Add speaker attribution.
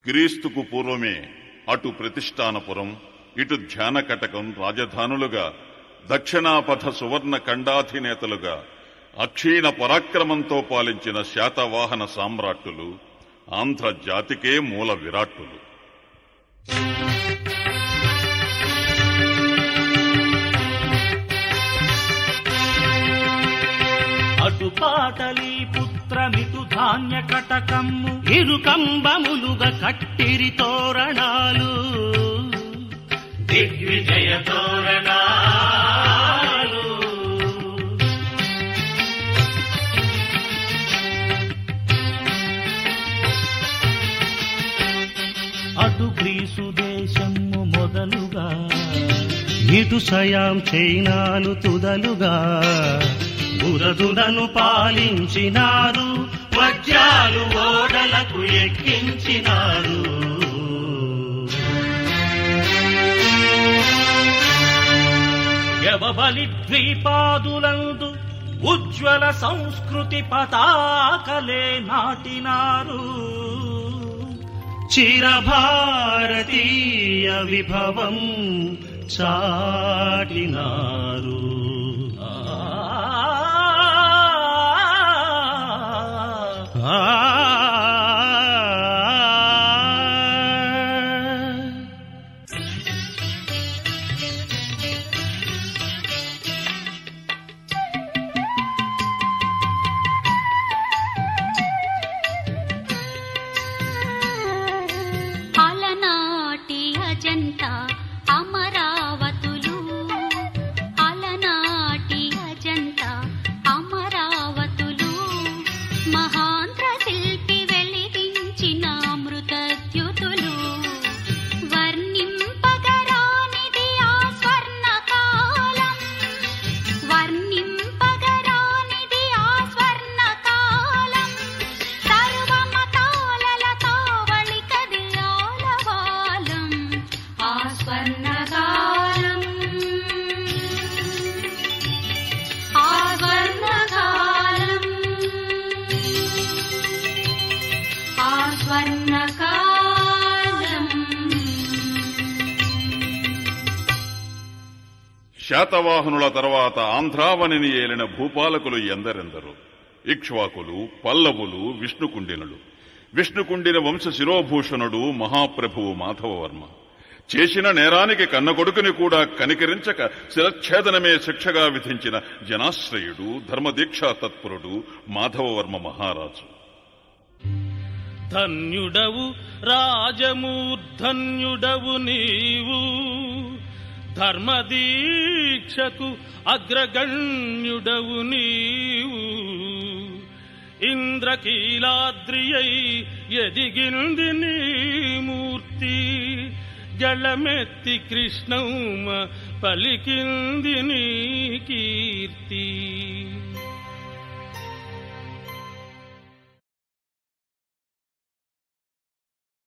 Speaker 1: క్రీస్తుకు పూర్వమే అటు ప్రతిష్టానపురం ఇటు ధ్యానకటకం రాజధానులుగా దక్షిణాపథ సువర్ణ ఖండాధినేతలుగా అక్షీణ పరాక్రమంతో పాలించిన శాతవాహన సామ్రాట్టులు ఆంధ్ర జాతికే మూల విరాట్టులు
Speaker 2: అటు పాటలి పుత్రమిటు ధాన్య కటకమ్ము ఇరుకంబములుగా కట్టిరి తోరణాలు దిగ్విజయ తోరణాలు అటు గ్రీసు దేశము మొదలుగా ఇటు సయాం చైనాలు తుదలుగా బురదులను పాలించినారు వజ్రాలు ఓడలకు ఎక్కించినారు యవబలి ద్వీపాదులందు ఉజ్వల సంస్కృతి పతాకలే నాటినారు చిరభారతీయ విభవం చాటినారు
Speaker 3: అలనాటి అజంత అమరావతులు అలనాటి అజంత అమరావతులు మహాంధ్ర శిల్పి వెలిగించిన అమృతద్యుతులు వర్ణింపగరానిది ఆ స్వర్ణకాలం వర్ణింపగరానిది ఆ స్వర్ణకాలం సర్వమతాలల తావళి కది ఆలవాలం ఆ స్వర్ణకాలం ఆ స్వర్ణకాలం ఆ స్వర్ణకాలం
Speaker 1: శాతవాహనుల తర్వాత ఆంధ్రావనిని ఏలిన భూపాలకులు ఎందరెందరు ఇక్ష్వాకులు పల్లవులు విష్ణుకుండినులు విష్ణుకుండిన వంశ శిరోభూషణుడు మహాప్రభువు మాధవవర్మ చేసిన నేరానికి కన్నకొడుకుని కూడా కనికరించక శిరచ్ఛేదనమే శిక్షగా విధించిన జనాశ్రయుడు ధర్మదీక్షా తత్పరుడు మాధవవర్మ మహారాజు
Speaker 2: ధన్యుడవు రాజమూర్ధన్యుడవు నీవు ధర్మదీక్షకు అగ్రగణ్యుడవు నీవు ఇంద్రకీలాద్రియై ఎదిగింది నీ మూర్తి జలమెత్తి కృష్ణౌమ పలికింది నీ కీర్తి